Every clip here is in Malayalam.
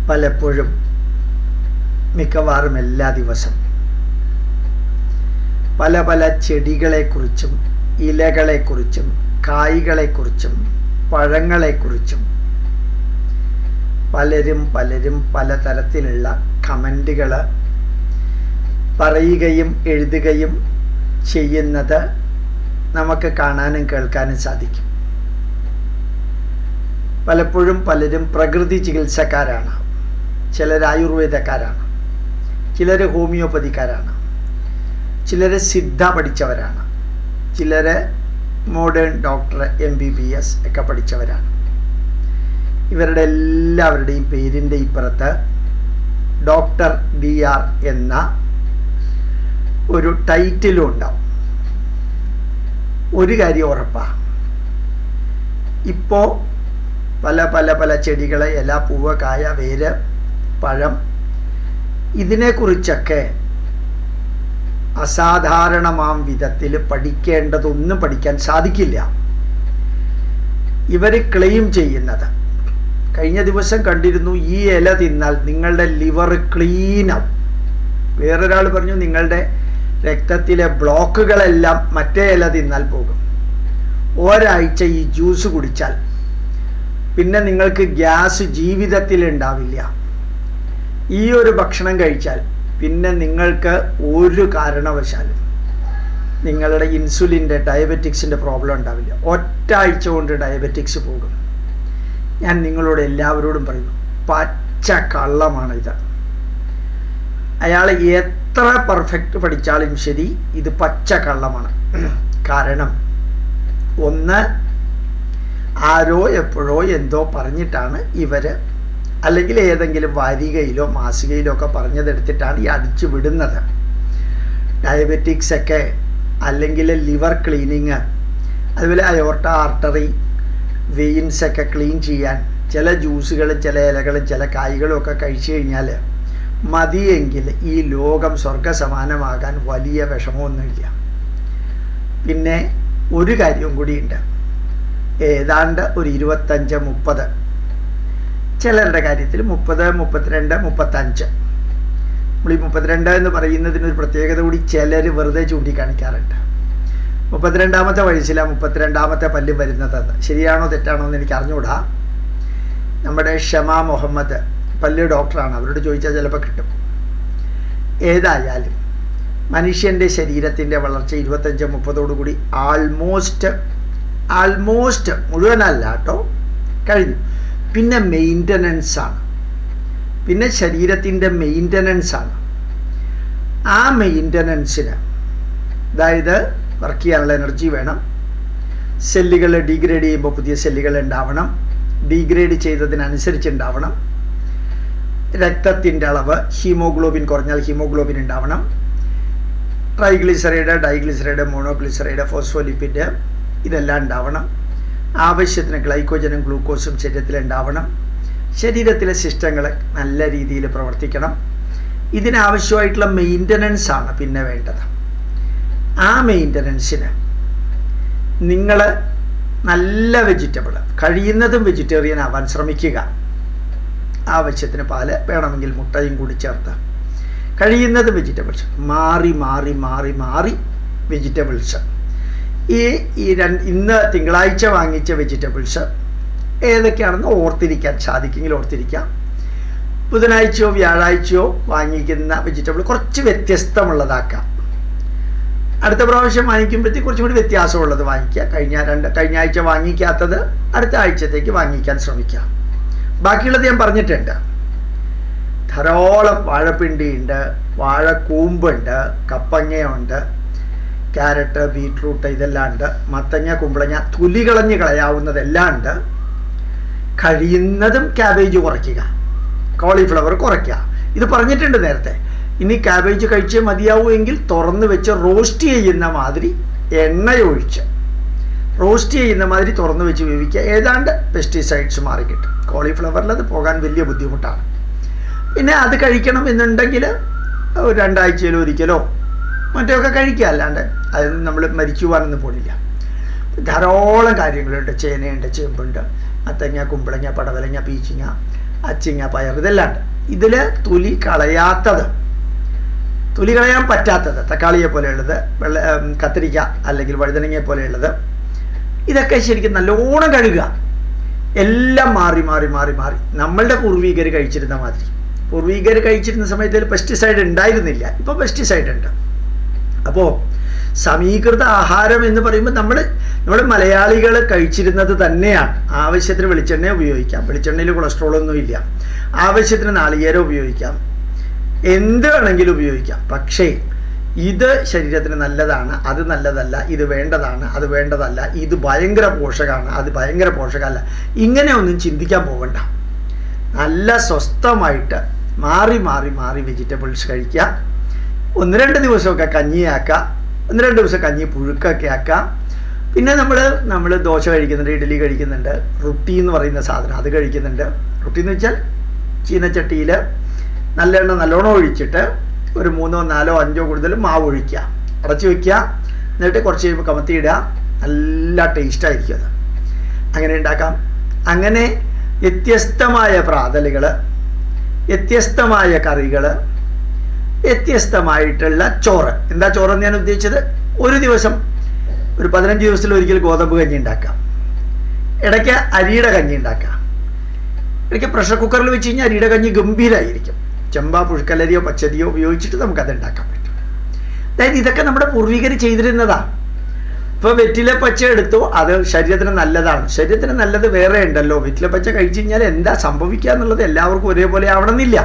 പലപ്പോഴും മിക്കവാറും എല്ലാ ദിവസം പല പല ചെടികളെക്കുറിച്ചും ഇലകളെക്കുറിച്ചും കായ്കളെക്കുറിച്ചും പഴങ്ങളെക്കുറിച്ചും പലരും പലരും പലതരത്തിലുള്ള കമൻറ്റുകൾ പറയുകയും എഴുതുകയും ചെയ്യുന്നത് നമുക്ക് കാണാനും കേൾക്കാനും സാധിക്കും പലപ്പോഴും പലരും പ്രകൃതി ചികിത്സക്കാരാണ് ചിലർ ആയുർവേദക്കാരാണ് ചിലർ ഹോമിയോപ്പതിക്കാരാണ് ചിലർ സിദ്ധ പഠിച്ചവരാണ് ചിലർ modern doctor M B B S ഒക്കെ പഠിച്ചവരാണ് ഇവരുടെ എല്ലാവരുടെയും പേരിൻ്റെ ഇപ്പുറത്ത് ഡോക്ടർ ഡി ആർ എന്ന ഒരു ടൈറ്റിലും ഉണ്ടാവും ഒരു കാര്യം ഉറപ്പാണ് ഇപ്പോൾ പല പല പല ചെടികളെ ഇല പൂവ് കായ വേര് പഴം ഇതിനെക്കുറിച്ചൊക്കെ അസാധാരണമാം വിധത്തിൽ പഠിക്കേണ്ടതൊന്നും പഠിക്കാൻ സാധിക്കില്ല ഇവർ ക്ലെയിം ചെയ്യുന്നത് കഴിഞ്ഞ ദിവസം കണ്ടിരുന്നു ഈ ഇല തിന്നാൽ നിങ്ങളുടെ ലിവർ ക്ലീനാവും വേറൊരാൾ പറഞ്ഞു നിങ്ങളുടെ രക്തത്തിലെ ബ്ലോക്കുകളെല്ലാം മറ്റേ ഇല തിന്നാൽ പോകും ഒരാഴ്ച ഈ ജ്യൂസ് കുടിച്ചാൽ പിന്നെ നിങ്ങൾക്ക് ഗ്യാസ് ജീവിതത്തിൽ ഉണ്ടാവില്ല ഈ ഒരു ഭക്ഷണം കഴിച്ചാൽ പിന്നെ നിങ്ങൾക്ക് ഒരു കാരണവശാലും നിങ്ങളുടെ ഇൻസുലിൻ്റെ ഡയബറ്റിക്സിൻ്റെ പ്രോബ്ലം ഉണ്ടാവില്ല ഒറ്റ ആഴ്ച കൊണ്ട് ഡയബറ്റിക്സ് പോകും ഞാൻ നിങ്ങളോട് എല്ലാവരോടും പറയുന്നു പച്ച കള്ളമാണിത് അയാൾ എത്ര പെർഫെക്റ്റ് പഠിച്ചാലും ശരി ഇത് പച്ച കള്ളമാണ് കാരണം ഒന്ന് ആരോ എപ്പോഴോ എന്തോ പറഞ്ഞിട്ടാണ് ഇവര് അല്ലെങ്കിൽ ഏതെങ്കിലും വാരികയിലോ മാസികയിലോ ഒക്കെ പറഞ്ഞതെടുത്തിട്ടാണ് ഈ അടിച്ചു വിടുന്നത് ഡയബറ്റിക്സ് ഒക്കെ അല്ലെങ്കിൽ ലിവർ ക്ലീനിങ് അതുപോലെ അയോർട്ട ആർട്ടറി വെയിൻസ് ഒക്കെ ക്ലീൻ ചെയ്യാൻ ചില ജ്യൂസുകളും ചില ഇലകളും ചില കായ്കളും ഒക്കെ കഴിച്ചു കഴിഞ്ഞാൽ മതിയെങ്കിൽ ഈ ലോകം സ്വർഗസമാനമാകാൻ വലിയ വിഷമമൊന്നുമില്ല പിന്നെ ഒരു കാര്യവും കൂടിയുണ്ട് ഏതാണ്ട് ഒരു ഇരുപത്തഞ്ച് മുപ്പത് ചിലരുടെ കാര്യത്തിൽ മുപ്പത് മുപ്പത്തിരണ്ട് മുപ്പത്തഞ്ച് നമ്മൾ ഈ മുപ്പത്തിരണ്ട് എന്ന് പറയുന്നതിന് ഒരു പ്രത്യേകത കൂടി ചിലർ വെറുതെ ചൂണ്ടിക്കാണിക്കാറുണ്ട് മുപ്പത്തിരണ്ടാമത്തെ വയസ്സിലാണ് മുപ്പത്തിരണ്ടാമത്തെ പല്ല് വരുന്നതെന്ന് ശരിയാണോ തെറ്റാണോ എന്ന് എനിക്ക് അറിഞ്ഞുകൂടാ നമ്മുടെ ഷമ മുഹമ്മദ് പല്ല് ഡോക്ടറാണ് അവരോട് ചോദിച്ചാൽ ചിലപ്പോൾ കിട്ടും ഏതായാലും മനുഷ്യൻ്റെ ശരീരത്തിൻ്റെ വളർച്ച ഇരുപത്തഞ്ച് മുപ്പതോടുകൂടി ആൾമോസ്റ്റ് ആൾമോസ്റ്റ് മുഴുവനല്ല കേട്ടോ കഴിഞ്ഞു പിന്നെ മെയിൻ്റനൻസ് ആണ് പിന്നെ ശരീരത്തിൻ്റെ മെയിൻ്റനൻസ് ആണ് ആ മെയിൻ്റനൻസിന് അതായത് വർക്ക് ചെയ്യാനുള്ള എനർജി വേണം സെല്ലുകൾ ഡീഗ്രേഡ് ചെയ്യുമ്പോൾ പുതിയ സെല്ലുകൾ ഉണ്ടാവണം ഡീഗ്രേഡ് ചെയ്തതിനനുസരിച്ച് ഉണ്ടാവണം രക്തത്തിൻ്റെ അളവ് ഹീമോഗ്ലോബിൻ കുറഞ്ഞാൽ ഹീമോഗ്ലോബിൻ ഉണ്ടാവണം ട്രൈഗ്ലിസറൈഡ് ഡൈഗ്ലിസറൈഡ് മോണോഗ്ലിസറൈഡ് ഫോസ്ഫോലിപ്പിഡ് ഇതെല്ലാം ഉണ്ടാവണം ആവശ്യത്തിന് ഗ്ലൈക്കോജനും ഗ്ലൂക്കോസും ശരീരത്തിൽ ഉണ്ടാവണം ശരീരത്തിലെ സിസ്റ്റങ്ങൾ നല്ല രീതിയിൽ പ്രവർത്തിക്കണം ഇതിനാവശ്യമായിട്ടുള്ള മെയിൻ്റനൻസ് ആണ് പിന്നെ വേണ്ടത് ആ മെയിൻ്റനൻസിന് നിങ്ങൾ നല്ല വെജിറ്റബിൾ കഴിയുന്നതും വെജിറ്റേറിയൻ ആവാൻ ശ്രമിക്കുക ആവശ്യത്തിന് പാല് വേണമെങ്കിൽ മുട്ടയും കൂടി ചേർത്ത് കഴിയുന്നത് വെജിറ്റബിൾസ് മാറി മാറി മാറി മാറി വെജിറ്റബിൾസ് ഈ ഈ രണ്ട് ഇന്ന് തിങ്കളാഴ്ച വാങ്ങിച്ച വെജിറ്റബിൾസ് ഏതൊക്കെയാണെന്ന് ഓർത്തിരിക്കാൻ സാധിക്കുമെങ്കിൽ ഓർത്തിരിക്കാം ബുധനാഴ്ചയോ വ്യാഴാഴ്ചയോ വാങ്ങിക്കുന്ന വെജിറ്റബിൾ കുറച്ച് വ്യത്യസ്തമുള്ളതാക്കാം അടുത്ത പ്രാവശ്യം വാങ്ങിക്കുമ്പോഴത്തേക്ക് കുറച്ചും കൂടി വ്യത്യാസമുള്ളത് വാങ്ങിക്കുക കഴിഞ്ഞ രണ്ട് കഴിഞ്ഞ ആഴ്ച വാങ്ങിക്കാത്തത് അടുത്ത ആഴ്ചത്തേക്ക് വാങ്ങിക്കാൻ ശ്രമിക്കുക ബാക്കിയുള്ളത് ഞാൻ പറഞ്ഞിട്ടുണ്ട് ധാരാളം വാഴപ്പിണ്ടിയുണ്ട് വാഴക്കൂമ്പുണ്ട് കപ്പങ്ങയുണ്ട് ക്യാരറ്റ് ബീട്രൂട്ട് ഇതെല്ലാം ഉണ്ട് മത്തങ്ങ കുമ്പളങ്ങ തൊലി കളഞ്ഞ് കളയാവുന്നതെല്ലാം ഉണ്ട് കഴിയുന്നതും ക്യാബേജ് കുറയ്ക്കുക കോളിഫ്ലവർ കുറയ്ക്കുക ഇത് പറഞ്ഞിട്ടുണ്ട് നേരത്തെ ഇനി ക്യാബേജ് കഴിച്ചേ മതിയാവൂ എങ്കിൽ തുറന്ന് വെച്ച് റോസ്റ്റ് ചെയ്യുന്ന മാതിരി എണ്ണയൊഴിച്ച് റോസ്റ്റ് ചെയ്യുന്ന മാതിരി തുറന്ന് വെച്ച് വേവിക്കുക ഏതാണ്ട് പെസ്റ്റിസൈഡ്സ് മാറി കിട്ടും കോളിഫ്ലവറിൽ അത് പോകാൻ വലിയ ബുദ്ധിമുട്ടാണ് പിന്നെ അത് കഴിക്കണം എന്നുണ്ടെങ്കിൽ ഒരു രണ്ടാഴ്ചയിലോ ഒരിക്കലോ മറ്റൊക്കെ കഴിക്കുക അല്ലാണ്ട് അതിൽ നമ്മൾ മരിച്ചു പോകാനൊന്നും പോണില്ല ധാരാളം കാര്യങ്ങളുണ്ട് ചേനയുണ്ട് ചേമ്പുണ്ട് മത്തങ്ങ കുമ്പളങ്ങ പടവലങ്ങ പീച്ചിങ്ങ അച്ചിങ്ങ പയർ ഇതെല്ലാം ഉണ്ട് ഇതിൽ തൊലി കളയാത്തത് തൊലി കളയാൻ പറ്റാത്തത് തക്കാളിയെ പോലെയുള്ളത് വെള്ള ഉം, കത്തിരിക്ക അല്ലെങ്കിൽ വഴുതനങ്ങയെ പോലെയുള്ളത് ഇതൊക്കെ ശരിക്കും നല്ലോണം കഴുകുക എല്ലാം മാറി മാറി മാറി മാറി നമ്മളുടെ പൂർവീകർ കഴിച്ചിരുന്ന മാതിരി പൂർവീകർ കഴിച്ചിരുന്ന സമയത്ത് പെസ്റ്റിസൈഡ് ഉണ്ടായിരുന്നില്ല ഇപ്പോൾ പെസ്റ്റിസൈഡ് ഉണ്ട് അപ്പോൾ സമീകൃത ആഹാരം എന്ന് പറയുമ്പോൾ നമ്മൾ നമ്മൾ മലയാളികൾ കഴിച്ചിരുന്നത് തന്നെയാണ് ആവശ്യത്തിന് വെളിച്ചെണ്ണ ഉപയോഗിക്കാം വെളിച്ചെണ്ണയിൽ കൊളസ്ട്രോൾ ഒന്നും ഇല്ല ആവശ്യത്തിന് നാളികേരം ഉപയോഗിക്കാം എന്ത് വേണമെങ്കിലും ഉപയോഗിക്കാം പക്ഷേ ഇത് ശരീരത്തിന് നല്ലതാണ് അത് നല്ലതല്ല ഇത് വേണ്ടതാണ് അത് വേണ്ടതല്ല ഇത് ഭയങ്കര പോഷകമാണ് അത് ഭയങ്കര പോഷകമല്ല ഇങ്ങനെയൊന്നും ചിന്തിക്കാൻ പോകണ്ട നല്ല സ്വസ്ഥമായിട്ട് മാറി മാറി മാറി വെജിറ്റബിൾസ് കഴിക്കുക ഒന്ന് രണ്ട് ദിവസമൊക്കെ കഞ്ഞിയാക്കാം ഒന്ന് രണ്ട് ദിവസം കഞ്ഞി പുഴുക്കൊക്കെ ആക്കാം പിന്നെ നമ്മൾ നമ്മൾ ദോശ കഴിക്കുന്നുണ്ട് ഇഡ്ഡലി കഴിക്കുന്നുണ്ട് റൊട്ടി എന്ന് പറയുന്ന സാധനം അത് കഴിക്കുന്നുണ്ട് റൊട്ടി എന്ന് വെച്ചാൽ ചീനച്ചട്ടിയിൽ നല്ലെണ്ണ നല്ലോണം ഒഴിച്ചിട്ട് ഒരു മൂന്നോ നാലോ അഞ്ചോ കൂടുതൽ മാവ് ഒഴിക്കുക അടച്ചു വയ്ക്കുക എന്നിട്ട് കുറച്ച് കഴിയുമ്പോൾ കമത്തിയിടുക നല്ല ടേസ്റ്റായിരിക്കും അത് അങ്ങനെ ഉണ്ടാക്കാം അങ്ങനെ വ്യത്യസ്തമായ പ്രാതലുകൾ വ്യത്യസ്തമായ കറികൾ വ്യത്യസ്തമായിട്ടുള്ള ചോറ് എന്താ ചോറെന്ന് ഞാൻ ഉദ്ദേശിച്ചത് ഒരു ദിവസം ഒരു പതിനഞ്ച് ദിവസത്തിൽ ഒരിക്കൽ ഗോതമ്പ് കഞ്ഞി ഉണ്ടാക്കാം ഇടയ്ക്ക് അരിയുടെ കഞ്ഞി ഉണ്ടാക്കാം ഇടയ്ക്ക് പ്രഷർ കുക്കറിൽ വെച്ച് കഴിഞ്ഞാൽ അരിയുടെ കഞ്ഞി ഗംഭീരമായിരിക്കും ചെമ്പ പുഴുക്കലരിയോ പച്ചരിയോ ഉപയോഗിച്ചിട്ട് നമുക്കത് ഉണ്ടാക്കാൻ പറ്റും അതായത് ഇതൊക്കെ നമ്മുടെ പൂർവികർ ചെയ്തിരുന്നതാണ് ഇപ്പോൾ വെറ്റില പച്ച എടുത്തു അത് ശരീരത്തിന് നല്ലതാണ് ശരീരത്തിന് നല്ലത് വേറെ ഉണ്ടല്ലോ വെറ്റില പച്ച കഴിച്ചു കഴിഞ്ഞാൽ എന്താ സംഭവിക്കുക എന്നുള്ളത് എല്ലാവർക്കും ഒരേപോലെ ആവണമെന്നില്ല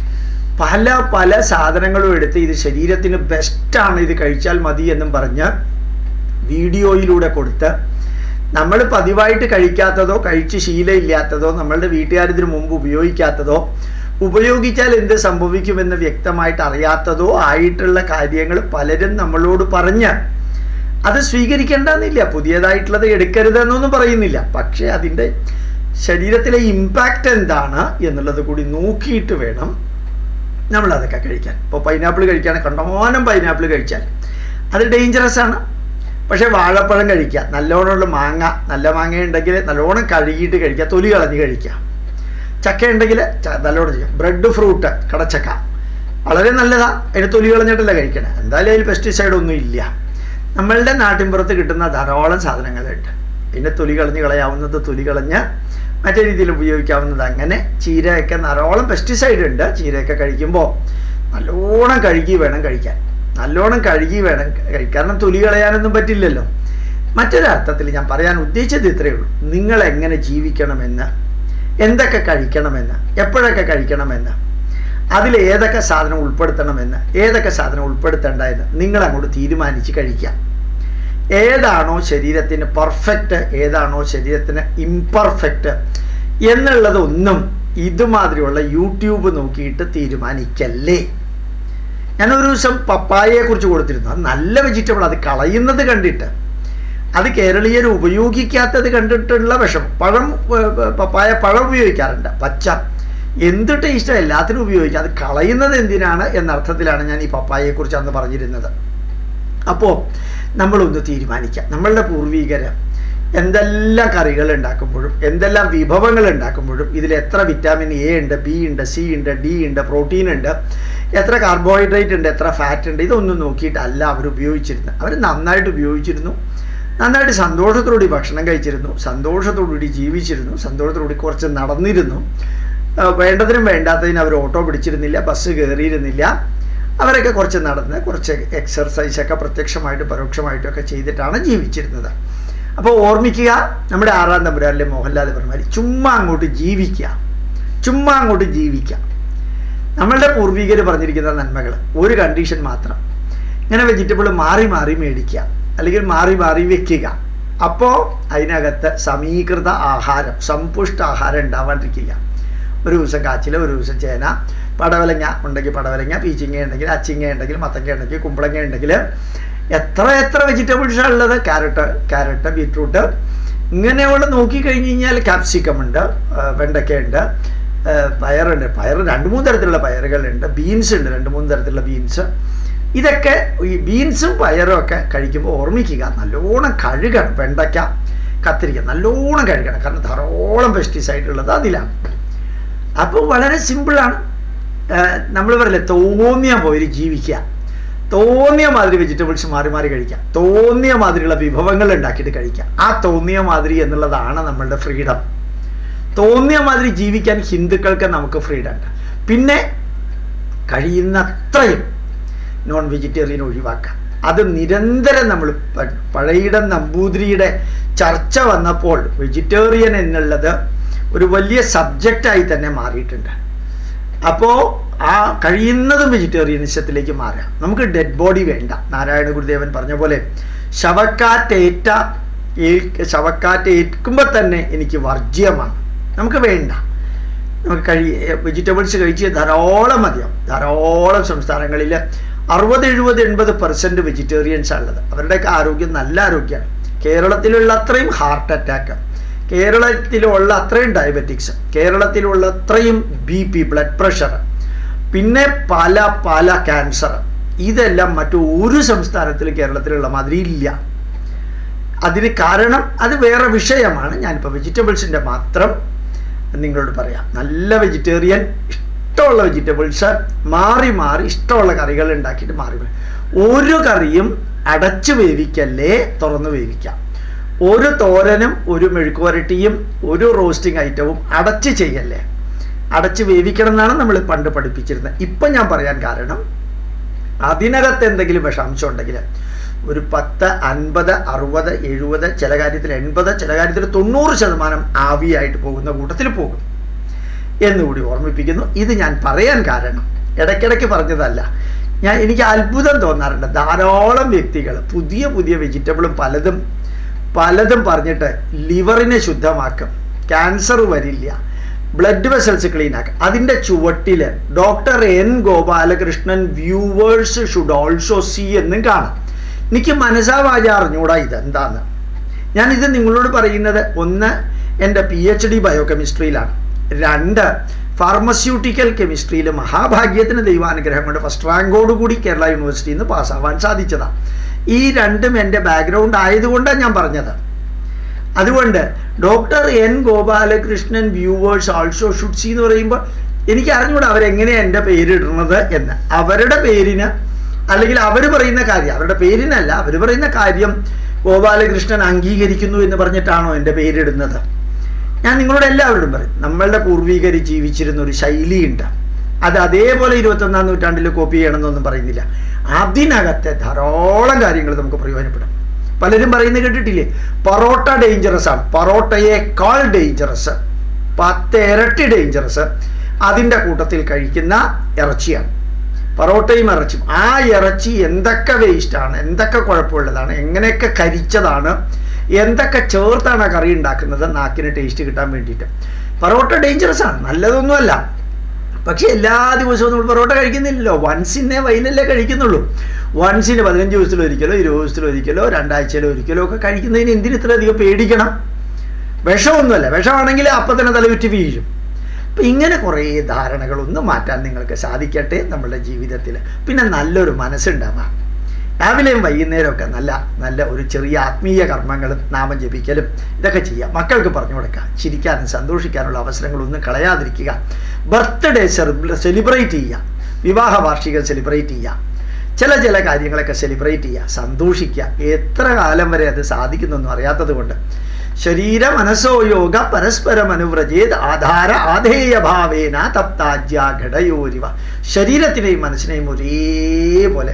പല പല സാധനങ്ങളും എടുത്ത് ഇത് ശരീരത്തിന് ബെസ്റ്റാണ് ഇത് കഴിച്ചാൽ മതി എന്നും പറഞ്ഞ് വീഡിയോയിലൂടെ കൊടുത്ത് നമ്മൾ പതിവായിട്ട് കഴിക്കാത്തതോ കഴിച്ച് ശീലമില്ലാത്തതോ നമ്മളുടെ വീട്ടുകാരിതിനു മുമ്പ് ഉപയോഗിക്കാത്തതോ ഉപയോഗിച്ചാൽ എന്ത് സംഭവിക്കുമെന്ന് വ്യക്തമായിട്ട് അറിയാത്തതോ ആയിട്ടുള്ള കാര്യങ്ങൾ പലരും നമ്മളോട് പറഞ്ഞ് അത് സ്വീകരിക്കേണ്ടെന്നില്ല പുതിയതായിട്ടുള്ളത് എടുക്കരുതെന്നൊന്നും പറയുന്നില്ല പക്ഷേ അതിൻ്റെ ശരീരത്തിലെ ഇമ്പാക്റ്റ് എന്താണ് എന്നുള്ളത് കൂടി നോക്കിയിട്ട് വേണം നമ്മളതൊക്കെ കഴിക്കാൻ ഇപ്പോൾ പൈനാപ്പിൾ കഴിക്കുകയാണെങ്കിൽ കണ്ടമാനം പൈനാപ്പിൾ കഴിച്ചാൽ അത് ഡേഞ്ചറസ് ആണ് പക്ഷേ വാഴപ്പഴം കഴിക്കുക നല്ലോണമുള്ള മാങ്ങ നല്ല മാങ്ങ ഉണ്ടെങ്കിൽ നല്ലോണം കഴുകിയിട്ട് കഴിക്കുക തൊലി കളഞ്ഞ് കഴിക്കുക ചക്ക ഉണ്ടെങ്കിൽ ച- നല്ലോണം ചെയ്യാം ബ്രെഡ് ഫ്രൂട്ട് കടച്ചക്ക വളരെ നല്ലതാണ് അതിന് തൊലി കളഞ്ഞിട്ടല്ല കഴിക്കണേ എന്തായാലും അതിൽ പെസ്റ്റിസൈഡ് ഒന്നും ഇല്ല നമ്മളുടെ നാട്ടിൻപുറത്ത് കിട്ടുന്ന ധാരാളം സാധനങ്ങളുണ്ട് അതിൻ്റെ തൊലി കളഞ്ഞ് കളയാവുന്നത് തൊലി കളഞ്ഞ് മറ്റേ രീതിയിൽ ഉപയോഗിക്കാവുന്നത് അങ്ങനെ ചീരയൊക്കെ ധാരാളം പെസ്റ്റിസൈഡ് ഉണ്ട് ചീരയൊക്കെ കഴിക്കുമ്പോൾ നല്ലോണം കഴുകി വേണം കഴിക്കാൻ നല്ലോണം കഴുകി വേണം കഴിക്കാൻ കാരണം തൊലി കളയാനൊന്നും പറ്റില്ലല്ലോ മറ്റൊരർത്ഥത്തിൽ ഞാൻ പറയാൻ ഉദ്ദേശിച്ചത് ഇത്രയേ ഉള്ളൂ നിങ്ങൾ എങ്ങനെ ജീവിക്കണമെന്ന് എന്തൊക്കെ കഴിക്കണമെന്ന് എപ്പോഴൊക്കെ കഴിക്കണമെന്ന് അതിൽ ഏതൊക്കെ സാധനം ഉൾപ്പെടുത്തണമെന്ന് ഏതൊക്കെ സാധനം ഉൾപ്പെടുത്തേണ്ട എന്ന് നിങ്ങൾ അങ്ങോട്ട് തീരുമാനിച്ച് കഴിക്കാം ഏതാണോ ശരീരത്തിന് പെർഫെക്റ്റ് ഏതാണോ ശരീരത്തിന് ഇംപെർഫെക്റ്റ് എന്നുള്ളതൊന്നും ഇതുമാതിരിയുള്ള യൂട്യൂബ് നോക്കിയിട്ട് തീരുമാനിക്കല്ലേ ഞാൻ ഒരു ദിവസം പപ്പായയെ കുറിച്ച് കൊടുത്തിരുന്നു അത് നല്ല വെജിറ്റബിൾ അത് കളയുന്നത് കണ്ടിട്ട് അത് കേരളീയർ ഉപയോഗിക്കാത്തത് കണ്ടിട്ടുള്ള വിഷം പഴം ഏർ, പപ്പായ പഴം ഉപയോഗിക്കാറുണ്ട് പച്ച എന്ത് ടേസ്റ്റ് എല്ലാത്തിനും ഉപയോഗിക്കാം അത് കളയുന്നത് എന്തിനാണ് എന്ന അർത്ഥത്തിലാണ് ഞാൻ ഈ പപ്പായയെക്കുറിച്ച് അന്ന് പറഞ്ഞിരുന്നത് അപ്പോൾ നമ്മളൊന്ന് തീരുമാനിക്കാം നമ്മളുടെ പൂർവീകര് എന്തെല്ലാം കറികൾ ഉണ്ടാക്കുമ്പോഴും എന്തെല്ലാം വിഭവങ്ങൾ ഉണ്ടാക്കുമ്പോഴും ഇതിൽ എത്ര വിറ്റാമിൻ എ ഉണ്ട് ബി ഉണ്ട് സി ഉണ്ട് ഡി ഉണ്ട് പ്രോട്ടീൻ ഉണ്ട് എത്ര കാർബോഹൈഡ്രേറ്റ് ഉണ്ട് എത്ര ഫാറ്റ് ഉണ്ട് ഇതൊന്നും നോക്കിയിട്ടല്ല അവർ ഉപയോഗിച്ചിരുന്നത് അവർ നന്നായിട്ട് ഉപയോഗിച്ചിരുന്നു നന്നായിട്ട് സന്തോഷത്തോടുകൂടി ഭക്ഷണം കഴിച്ചിരുന്നു സന്തോഷത്തോടുകൂടി ജീവിച്ചിരുന്നു സന്തോഷത്തോടുകൂടി കുറച്ച് നടന്നിരുന്നു ആ, വേണ്ടതിനും വേണ്ടാത്തതിനും അവർ ഓട്ടോ പിടിച്ചിരുന്നില്ല ബസ് കയറിയിരുന്നില്ല അവരൊക്കെ കുറച്ച് നടന്ന് കുറച്ച് എക്സർസൈസൊക്കെ പ്രത്യക്ഷമായിട്ടും പരോക്ഷമായിട്ടും ഒക്കെ ചെയ്തിട്ടാണ് ജീവിച്ചിരുന്നത് അപ്പോൾ ഓർമ്മിക്കുക നമ്മുടെ ആറാം തമ്പുരാനിലെ മോഹൻലാൽ പറഞ്ഞാൽ ചുമ്മാ അങ്ങോട്ട് ജീവിക്കുക ചുമ്മാ അങ്ങോട്ട് ജീവിക്കുക നമ്മളുടെ പൂർവികർ പറഞ്ഞിരിക്കുന്ന നന്മകൾ ഒരു കണ്ടീഷൻ മാത്രം ഇങ്ങനെ വെജിറ്റബിൾ മാറി മാറി മേടിക്കുക അല്ലെങ്കിൽ മാറി മാറി വെക്കുക അപ്പോൾ അതിനകത്ത് സമീകൃത ആഹാരം സമ്പുഷ്ട ആഹാരം ഉണ്ടാവാണ്ടിരിക്കില്ല ഒരു ദിവസം കാച്ചിൽ ഒരു ദിവസം ചേന പടവലങ്ങ ഉണ്ടെങ്കിൽ പടവലങ്ങ പീച്ചിങ്ങ ഉണ്ടെങ്കിൽ അച്ചിങ്ങ ഉണ്ടെങ്കിൽ മത്തങ്ങ ഉണ്ടെങ്കിൽ കുമ്പളങ്ങ ഉണ്ടെങ്കിൽ എത്ര എത്ര വെജിറ്റബിൾസാണ് ഉള്ളത് ക്യാരറ്റ് ക്യാരറ്റ് ബീറ്റ്റൂട്ട് ഇങ്ങനെയുള്ള നോക്കി കഴിഞ്ഞ് കഴിഞ്ഞാൽ ക്യാപ്സിക്കം ഉണ്ട് ആ, വെണ്ടയ്ക്ക ഉണ്ട് ആ, പയറുണ്ട് പയർ രണ്ട് മൂന്ന് തരത്തിലുള്ള പയറുകളുണ്ട് ബീൻസ് ഉണ്ട് രണ്ട് മൂന്ന് തരത്തിലുള്ള ബീൻസ് ഇതൊക്കെ ഈ ബീൻസും പയറും ഒക്കെ കഴിക്കുമ്പോൾ ഓർമ്മിക്കുക നല്ലോണം കഴുകണം വെണ്ടയ്ക്ക കത്തിരിക്ക നല്ലോണം കഴുകണം കാരണം ധാരാളം പെസ്റ്റിസൈഡ് ഉള്ളത് അതിലാണ് അപ്പോൾ വളരെ സിമ്പിളാണ് നമ്മൾ പറയില്ലേ തോന്നിയ പോയി ജീവിക്കുക തോന്നിയ മാതിരി വെജിറ്റബിൾസ് മാറി മാറി കഴിക്കാം തോന്നിയ മാതിരിയുള്ള വിഭവങ്ങൾ ഉണ്ടാക്കിയിട്ട് കഴിക്കാം ആ തോന്നിയ മാതിരി എന്നുള്ളതാണ് നമ്മളുടെ ഫ്രീഡം തോന്നിയ മാതിരി ജീവിക്കാൻ ഹിന്ദുക്കൾക്ക് നമുക്ക് ഫ്രീഡം ഉണ്ട് പിന്നെ കഴിയുന്നത്രയും നോൺ വെജിറ്റേറിയൻ ഒഴിവാക്കാം അത് നിരന്തരം നമ്മൾ പഴയിടം നമ്പൂതിരിയുടെ ചർച്ച വന്നപ്പോൾ വെജിറ്റേറിയൻ എന്നുള്ളത് ഒരു വലിയ സബ്ജക്റ്റായി തന്നെ മാറിയിട്ടുണ്ട് അപ്പോൾ ആ കഴിയുന്നതും വെജിറ്റേറിയനിസത്തിലേക്ക് മാറാം നമുക്ക് ഡെഡ് ബോഡി വേണ്ട നാരായണ ഗുരുദേവൻ പറഞ്ഞ പോലെ ശവക്കാറ്റേറ്റ ശവക്കാറ്റ് ഏൽക്കുമ്പോൾ തന്നെ എനിക്ക് വർജ്യമാണ് നമുക്ക് വേണ്ട നമുക്ക് കഴി വെജിറ്റബിൾസ് കഴിച്ച് ധാരാളം മതിയാവും ധാരാളം സംസ്ഥാനങ്ങളിൽ അറുപത് എഴുപത് എൺപത് പെർസെൻറ്റ് വെജിറ്റേറിയൻസ് ഉള്ളത് അവരുടെയൊക്കെ ആരോഗ്യം നല്ല ആരോഗ്യമാണ് കേരളത്തിലുള്ള അത്രയും ഹാർട്ട് അറ്റാക്ക് കേരളത്തിലുള്ള അത്രയും ഡയബറ്റിക്സ് കേരളത്തിലുള്ള അത്രയും ബി പി ബ്ലഡ് പ്രഷർ പിന്നെ പല പല ക്യാൻസർ ഇതെല്ലാം മറ്റു ഒരു സംസ്ഥാനത്തിലും കേരളത്തിലുള്ള മാതിരി ഇല്ല അതിന് കാരണം അത് വേറെ വിഷയമാണ് ഞാനിപ്പോൾ വെജിറ്റബിൾസിൻ്റെ മാത്രം നിങ്ങളോട് പറയാം നല്ല വെജിറ്റേറിയൻ ഇഷ്ടമുള്ള വെജിറ്റബിൾസ് മാറി മാറി ഇഷ്ടമുള്ള കറികൾ ഉണ്ടാക്കിയിട്ട് മാറി ഒരു കറിയും അടച്ചു വേവിക്കല്ലേ തുറന്ന് വേവിക്കാം ഒരു തോരനും ഒരു മെഴുക്കുവരട്ടിയും ഒരു റോസ്റ്റിംഗ് ഐറ്റവും അടച്ച് ചെയ്യല്ലേ അടച്ച് വേവിക്കണം എന്നാണ് നമ്മൾ പണ്ട് പഠിപ്പിച്ചിരുന്നത് ഇപ്പം ഞാൻ പറയാൻ കാരണം അതിനകത്ത് എന്തെങ്കിലും വിഷാംശം ഉണ്ടെങ്കിൽ ഒരു പത്ത് അൻപത് അറുപത് എഴുപത് ചില കാര്യത്തിൽ എൺപത് ചില കാര്യത്തിൽ തൊണ്ണൂറ് ശതമാനം ആവിയായിട്ട് പോകുന്ന കൂട്ടത്തിൽ പോകും എന്നുകൂടി ഓർമ്മിപ്പിക്കുന്നു ഇത് ഞാൻ പറയാൻ കാരണം ഇടയ്ക്കിടയ്ക്ക് പറഞ്ഞതല്ല ഞാൻ എനിക്ക് അത്ഭുതം തോന്നാറുണ്ട് ധാരാളം വ്യക്തികൾ പുതിയ പുതിയ വെജിറ്റബിളും പലതും പലതും പറഞ്ഞിട്ട് ലിവറിനെ ശുദ്ധമാക്കും ക്യാൻസർ വരില്ല ബ്ലഡ് വെസൽസ് ക്ലീൻ ആക്കും അതിൻ്റെ ചുവട്ടിൽ doctor N Gopalakrishnan viewers should also see എന്നും കാണാം എനിക്ക് മനസ്സാവാച അറിഞ്ഞൂടാ ഇതെന്താന്ന് ഞാനിത് നിങ്ങളോട് പറയുന്നത് ഒന്ന് എൻ്റെ പി എച്ച് ഡി ബയോകെമിസ്ട്രിയിലാണ് രണ്ട് ഫാർമസ്യൂട്ടിക്കൽ കെമിസ്ട്രിയിൽ മഹാഭാഗ്യത്തിന് ദൈവാനുഗ്രഹം കൊണ്ട് ഫസ്റ്റ് റാങ്കോടുകൂടി കേരള യൂണിവേഴ്സിറ്റിയിൽ നിന്ന് പാസ്സാവാൻ സാധിച്ചതാണ് ഈ രണ്ടും എൻ്റെ ബാക്ക്ഗ്രൗണ്ട് ആയതുകൊണ്ടാണ് ഞാൻ പറഞ്ഞത് അതുകൊണ്ട് doctor N Gopalakrishnan viewers also should see എന്ന് പറയുമ്പോൾ എനിക്ക് അറിഞ്ഞുകൂടാ അവരെങ്ങനെയാണ് എൻ്റെ പേരിടുന്നത് എന്ന് അവരുടെ പേരിന് അല്ലെങ്കിൽ അവർ പറയുന്ന കാര്യം അവരുടെ പേരിനല്ല അവർ പറയുന്ന കാര്യം ഗോപാലകൃഷ്ണൻ അംഗീകരിക്കുന്നു എന്ന് പറഞ്ഞിട്ടാണോ എൻ്റെ പേരിടുന്നത് ഞാൻ നിങ്ങളോട് എല്ലാവരോടും പറയും നമ്മളുടെ പൂർവികർ ജീവിച്ചിരുന്ന ഒരു ശൈലിയുണ്ട് അത് അതേപോലെ ഇരുപത്തൊന്നാം നൂറ്റാണ്ടിൽ കോപ്പി ചെയ്യണമെന്നൊന്നും പറയുന്നില്ല അതിനകത്തെ ധാരാളം കാര്യങ്ങൾ നമുക്ക് പ്രയോജനപ്പെടും പലരും പറയുന്നത് കേട്ടിട്ടില്ലേ പൊറോട്ട ഡേഞ്ചറസ് ആണ് പൊറോട്ടയേക്കാൾ ഡേഞ്ചറസ് പത്ത് ഇരട്ടി ഡേഞ്ചറസ് അതിൻ്റെ കൂട്ടത്തിൽ കഴിക്കുന്ന ഇറച്ചിയാണ് പൊറോട്ടയും ഇറച്ചിയും ആ ഇറച്ചി എന്തൊക്കെ വേസ്റ്റാണ് എന്തൊക്കെ കുഴപ്പമുള്ളതാണ് എങ്ങനെയൊക്കെ കരിച്ചതാണ് എന്തൊക്കെ ചേർത്താണ് ആ കറി ഉണ്ടാക്കുന്നത് നാക്കിന് ടേസ്റ്റ് കിട്ടാൻ വേണ്ടിയിട്ട് പൊറോട്ട ഡേഞ്ചറസ് ആണ് നല്ലതൊന്നുമല്ല പക്ഷെ എല്ലാ ദിവസവും നമ്മൾ പൊറോട്ട കഴിക്കുന്നില്ലല്ലോ വൺസിനെ വൈലല്ലേ കഴിക്കുന്നുള്ളൂ വൺസിന് പതിനഞ്ച് ദിവസത്തിൽ ഒരിക്കലോ ഇരുപത് ദിവസത്തിൽ ഒരിക്കലോ രണ്ടാഴ്ചയിലോ ഒരിക്കലോ ഒക്കെ കഴിക്കുന്നതിന് എന്തിന് ഇത്രയധികം പേടിക്കണം വിഷമൊന്നുമല്ല വിഷമാണെങ്കിൽ അപ്പം തന്നെ തലവിറ്റ് വീഴും അപ്പം ഇങ്ങനെ കുറേ ധാരണകളൊന്നും മാറ്റാൻ നിങ്ങൾക്ക് സാധിക്കട്ടെ നമ്മളുടെ ജീവിതത്തിൽ പിന്നെ നല്ലൊരു മനസ്സുണ്ടാവാം രാവിലെയും വൈകുന്നേരമൊക്കെ നല്ല നല്ല ഒരു ചെറിയ ആത്മീയ കർമ്മങ്ങളും നാമം ജപിക്കലും ഇതൊക്കെ ചെയ്യാം മക്കൾക്ക് പറഞ്ഞു കൊടുക്കുക ചിരിക്കാനും സന്തോഷിക്കാനുള്ള അവസരങ്ങളൊന്നും കളയാതിരിക്കുക ബർത്ത്ഡേ സെലിബ്രേറ്റ് ചെയ്യുക വിവാഹ വാർഷികം സെലിബ്രേറ്റ് ചെയ്യുക ചില ചില കാര്യങ്ങളൊക്കെ സെലിബ്രേറ്റ് ചെയ്യുക സന്തോഷിക്കുക എത്ര കാലം വരെ അത് സാധിക്കുന്നൊന്നും അറിയാത്തത് കൊണ്ട് ശരീര മനസ്സോ യോഗ പരസ്പരം അനുവ്രജേത് ആധാര ആധേയ ഭാവേന തപ്താജ്യ ഘടയോരിവ ശരീരത്തിനെയും മനസ്സിനെയും ഒരേപോലെ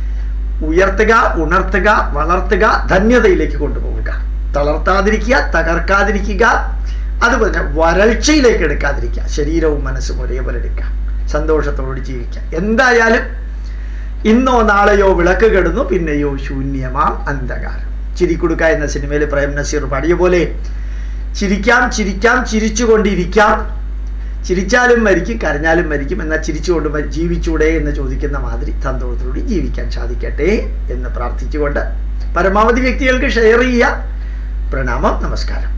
ഉയർത്തുക ഉണർത്തുക വളർത്തുക ധന്യതയിലേക്ക് കൊണ്ടുപോവുക തളർത്താതിരിക്കുക തകർക്കാതിരിക്കുക അതുപോലെ വരൾച്ചയിലേക്ക് എടുക്കാതിരിക്കുക ശരീരവും മനസ്സും ഒരേപോലെ എടുക്കുക സന്തോഷത്തോട് ജീവിക്കുക എന്തായാലും ഇന്നോ നാളെയോ വിളക്ക് കെടുന്നു പിന്നെയോ ശൂന്യമാം അന്ധകാരം ചിരിക്കുടുക്ക എന്ന സിനിമയിൽ പ്രേം നസീർ പാടിയ പോലെ ചിരിക്കാം ചിരിക്കാം ചിരിച്ചുകൊണ്ടിരിക്കാം ചിരിച്ചാലും മരിക്കും കരഞ്ഞാലും മരിക്കും എന്നാൽ ചിരിച്ചുകൊണ്ട് മരി- ജീവിച്ചൂടെ എന്ന് ചോദിക്കുന്ന മാതിരി സന്തോഷത്തോടെ ജീവിക്കാൻ സാധിക്കട്ടെ എന്ന് പ്രാർത്ഥിച്ചുകൊണ്ട് പരമാവധി വ്യക്തികൾക്ക് ഷെയർ ചെയ്യുക പ്രണാമം നമസ്കാരം